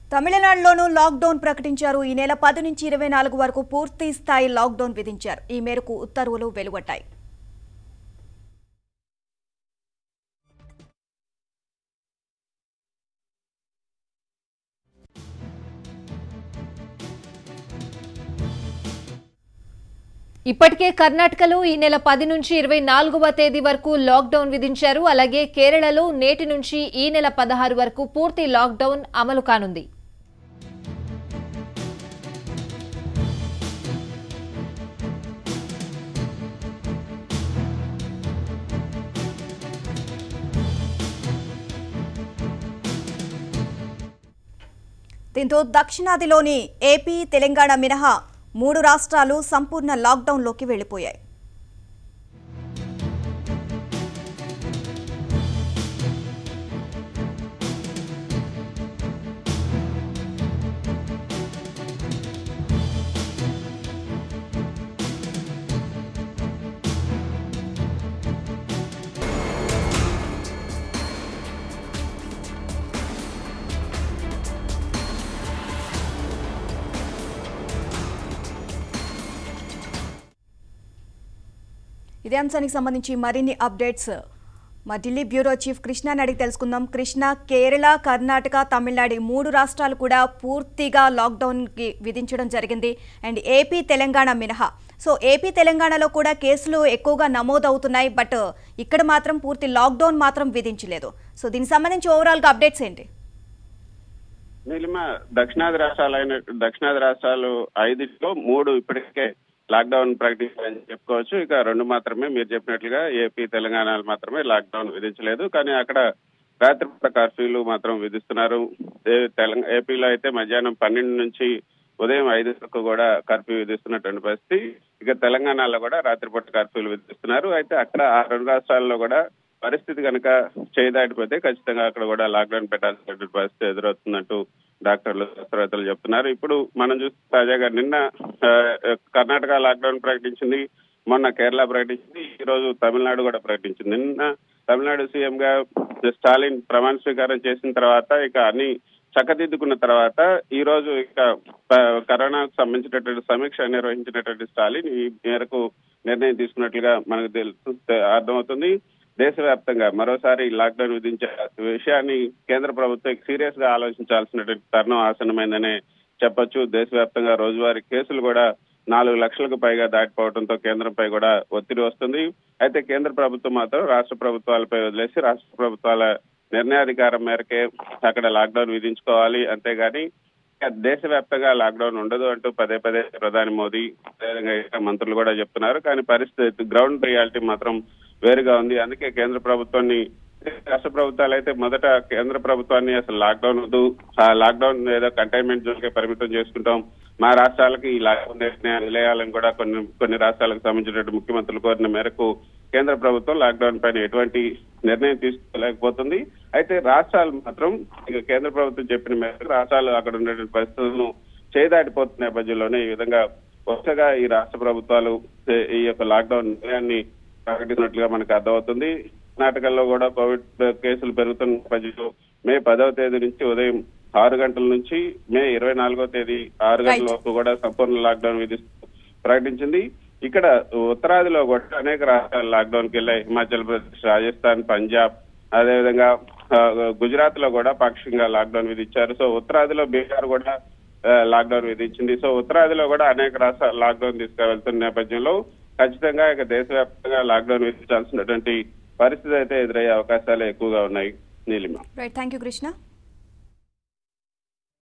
తమిళనాడులోనూ lockdown ప్రకటించారు ఈ నెల పది నుంచి ఇరవై నాలుగు వరకు పూర్తి స్థాయి లాక్డౌన్ విధించారు ఈ మేరకు ఉత్తర్వులు వెలువడ్డాయి ఇప్పటికే కర్ణాటకలో ఈ నెల పది నుంచి ఇరవై నాలుగవ తేదీ వరకు లాక్డౌన్ విధించారు అలాగే కేరళలో నేటి నుంచి ఈ నెల పదహారు వరకు పూర్తి లాక్డౌన్ అమలు కానుంది దీంతో దక్షిణాదిలోని ఏపీ తెలంగాణ మినహా మూడు రాష్ట్రాలు సంపూర్ణ లాక్డౌన్లోకి వెళ్లిపోయాయి ఇదే అంశానికి సంబంధించి మరిన్ని అప్డేట్స్ మా ఢిల్లీ బ్యూరో చీఫ్ కృష్ణాని అడిగి తెలుసుకుందాం కృష్ణ కేరళ కర్ణాటక తమిళనాడు ఈ మూడు రాష్ట్రాలు కూడా పూర్తిగా లాక్డౌన్కి విధించడం జరిగింది అండ్ ఏపీ తెలంగాణ మినహా సో ఏపీ తెలంగాణలో కూడా కేసులు ఎక్కువగా నమోదవుతున్నాయి బట్ ఇక్కడ మాత్రం పూర్తి లాక్డౌన్ మాత్రం విధించలేదు సో దీనికి సంబంధించి ఓవరాల్గా అప్డేట్స్ ఏంటి నీలిమ దక్షిణాది రాష్ట్రాలైన దక్షిణాది రాష్ట్రాలు ఐదులో మూడు ఇప్పటికే లాక్డౌన్ ప్రకటించారని చెప్పుకోవచ్చు ఇక రెండు మాత్రమే మీరు చెప్పినట్లుగా ఏపీ తెలంగాణ మాత్రమే లాక్డౌన్ విధించలేదు కానీ అక్కడ రాత్రిపూట కర్ఫ్యూలు మాత్రం విధిస్తున్నారు ఏ- తెలంగాణ ఏపీలో అయితే మధ్యాహ్నం పన్నెండు నుంచి ఉదయం ఐదు వరకు కూడా కర్ఫ్యూ విధిస్తున్నటువంటి పరిస్థితి ఇక తెలంగాణలో కూడా రాత్రిపూట కర్ఫ్యూలు విధిస్తున్నారు అయితే అక్కడ ఆ రెండు రాష్ట్రాల్లో కూడా పరిస్థితి కనుక చేయదాటిపోతే ఖచ్చితంగా అక్కడ కూడా లాక్డౌన్ పెట్టాల్సినటువంటి పరిస్థితి ఎదురవుతున్నట్టు డాక్టర్లు శాస్త్రవేత్తలు చెప్తున్నారు ఇప్పుడు మనం చూస్తే తాజాగా నిన్న ఆ, కర్ణాటక లాక్డౌన్ ప్రకటించింది మొన్న కేరళ ప్రకటించింది ఈ రోజు తమిళనాడు కూడా ప్రకటించింది నిన్న తమిళనాడు సీఎం గా స్టాలిన్ ప్రమాణ స్వీకారం చేసిన తర్వాత ఇక అన్ని చక్కదిద్దుకున్న తర్వాత ఈ రోజు ఇక ప- కరోనాకు సంబంధించినటువంటి సమీక్ష నిర్వహించినటువంటి స్టాలిన్ ఈ మేరకు నిర్ణయం తీసుకున్నట్లుగా మనకు తెలుసు అర్థమవుతుంది దేశవ్యాప్తంగా మరోసారి లాక్డౌన్ విధించే విషయాన్ని కేంద్ర ప్రభుత్వం సీరియస్ గా ఆలోచించాల్సినటువంటి తరుణం ఆసన్నమైందనే చెప్పొచ్చు దేశవ్యాప్తంగా రోజువారీ కేసులు కూడా నాలుగు లక్షలకు పైగా దాటిపోవడంతో కేంద్రంపై కూడా ఒత్తిడి వస్తుంది అయితే కేంద్ర ప్రభుత్వం మాత్రం రాష్ట్ర ప్రభుత్వాలపై వదిలేసి రాష్ట్ర ప్రభుత్వాల నిర్ణయాధికారం మేరకే అక్కడ లాక్డౌన్ విధించుకోవాలి అంతేగాని ఇక దేశవ్యాప్తంగా లాక్డౌన్ ఉండదు అంటూ పదే పదే ప్రధాని మోదీ అదేవిధంగా ఇతర మంత్రులు కూడా చెప్తున్నారు కానీ పరిస్థితి గ్రౌండ్ రియాలిటీ మాత్రం వేరుగా ఉంది అందుకే కేంద్ర ప్రభుత్వాన్ని రాష్ట్ర ప్రభుత్వాలు అయితే మొదట కేంద్ర ప్రభుత్వాన్ని అసలు లాక్డౌన్ వద్దు ఆ లాక్డౌన్ ఏదో కంటైన్మెంట్ జోన్ కే పరిమితం చేసుకుంటాం మా రాష్ట్రాలకి ఈ లాక్డౌన్ నిర్ణయాలు నిలయాలని కూడా కొన్ని కొన్ని రాష్ట్రాలకు సంబంధించినటువంటి ముఖ్యమంత్రులు కోరిన మేరకు కేంద్ర ప్రభుత్వం లాక్డౌన్ పైన ఎటువంటి నిర్ణయం తీసుకోలేకపోతుంది అయితే రాష్ట్రాలు మాత్రం ఇక కేంద్ర ప్రభుత్వం చెప్పిన మేరకు రాష్ట్రాలు అక్కడ ఉన్నటువంటి పరిస్థితులను చేయదాటిపోతున్న నేపథ్యంలోనే ఈ విధంగా వరుసగా ఈ రాష్ట్ర ప్రభుత్వాలు ఏ- ఈ యొక్క లాక్డౌన్ నిర్ణయాన్ని ప్రకటించినట్లుగా మనకు అర్థమవుతుంది కర్ణాటకలో కూడా కోవిడ్ కేసులు పెరుగుతున్న నేపథ్యంలో మే పదవ తేదీ నుంచి ఉదయం ఆరు గంటల నుంచి మే ఇరవై నాలుగో తేదీ ఆరు గంటల Right. వరకు కూడా సంపూర్ణ లాక్డౌన్ విధిస్తూ ప్రకటించింది ఇక్కడ ఉత్తరాదిలో కూడా అనేక రాష్ట్రాలు లాక్డౌన్ కి వెళ్ళాయి హిమాచల్ ప్రదేశ్ రాజస్థాన్ పంజాబ్ అదేవిధంగా ఆ, గుజరాత్ లో కూడా పాక్షికంగా లాక్డౌన్ విధించారు సో ఉత్తరాదిలో బీహార్ కూడా ఆ, లాక్డౌన్ విధించింది సో ఉత్తరాదిలో కూడా అనేక రాష్ట్రాలు లాక్డౌన్ తీసుకువెళ్తున్న నేపథ్యంలో ఖచ్చితంగా ఇక దేశవ్యాప్తంగా లాక్డౌన్ విధించాల్సినటువంటి పరిస్థితి అయితే ఎదురయ్యే అవకాశాలు ఎక్కువగా ఉన్నాయి Neelima right thank you Krishna